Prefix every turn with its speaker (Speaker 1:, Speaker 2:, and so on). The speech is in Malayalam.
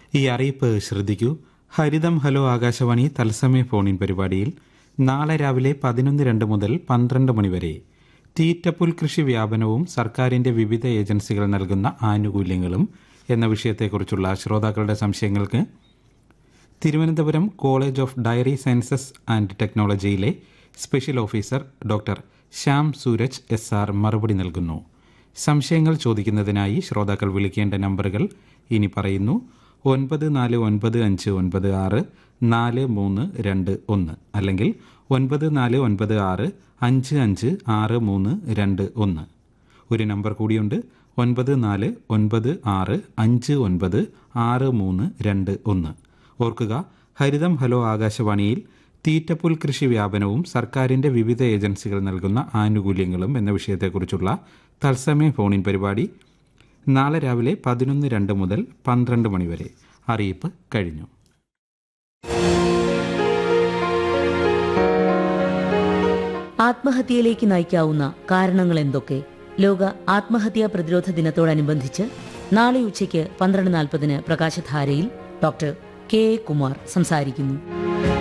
Speaker 1: ഈ അറിയിപ്പ് ശ്രദ്ധിക്കൂ ഹരിതം ഹലോ ആകാശവാണി തത്സമയ ഫോണിൻ പരിപാടിയിൽ നാളെ രാവിലെ പതിനൊന്ന് രണ്ട് മുതൽ പന്ത്രണ്ട് മണിവരെ തീറ്റപ്പുൽ കൃഷി വ്യാപനവും സർക്കാരിന്റെ വിവിധ ഏജൻസികൾ നൽകുന്ന ആനുകൂല്യങ്ങളും എന്ന വിഷയത്തെക്കുറിച്ചുള്ള ശ്രോതാക്കളുടെ സംശയങ്ങൾക്ക് Thiruvananthapuram college of dairy sciences and ടെക്നോളജിയിലെ special officer doctor Shyam Sooraj S R മറുപടി നൽകുന്നു സംശയങ്ങൾ ചോദിക്കുന്നതിനായി ശ്രോതാക്കൾ വിളിക്കേണ്ട നമ്പറുകൾ ഇനി പറയുന്നു ഒൻപത് നാല് ഒൻപത് അഞ്ച് ഒൻപത് ആറ് നാല് മൂന്ന് രണ്ട് ഒന്ന് അല്ലെങ്കിൽ ഒൻപത് നാല് ഒൻപത് ആറ് അഞ്ച് അഞ്ച് ആറ് മൂന്ന് രണ്ട് ഒന്ന് ഒരു നമ്പർ കൂടിയുണ്ട് ഒൻപത് നാല് ഒൻപത് ആറ് അഞ്ച് ഒൻപത് ആറ് മൂന്ന് രണ്ട് ഒന്ന് ഓർക്കുക ഹരിതം ഹലോ ആകാശവാണിയിൽ തീറ്റപ്പുൽ കൃഷി വ്യാപനവും സർക്കാരിന്റെ വിവിധ ഏജൻസികൾ നൽകുന്ന ആനുകൂല്യങ്ങളും എന്ന വിഷയത്തെക്കുറിച്ചുള്ള തത്സമയ ഫോണിൻ പരിപാടി നാളെ രാവിലെ പതിനൊന്ന് രണ്ട് മുതൽ പന്ത്രണ്ട് മണിവരെ അറിയിപ്പ് കഴിഞ്ഞു
Speaker 2: ആത്മഹത്യയിലേക്ക് നയിക്കാവുന്ന കാരണങ്ങൾ എന്തൊക്കെ ലോക ആത്മഹത്യാ പ്രതിരോധ ദിനത്തോടനുബന്ധിച്ച് നാളെ ഉച്ചയ്ക്ക് പന്ത്രണ്ട് നാൽപ്പതിന് പ്രകാശധാരയിൽ ഡോക്ടർ കെ എ കുമാർ സംസാരിക്കുന്നു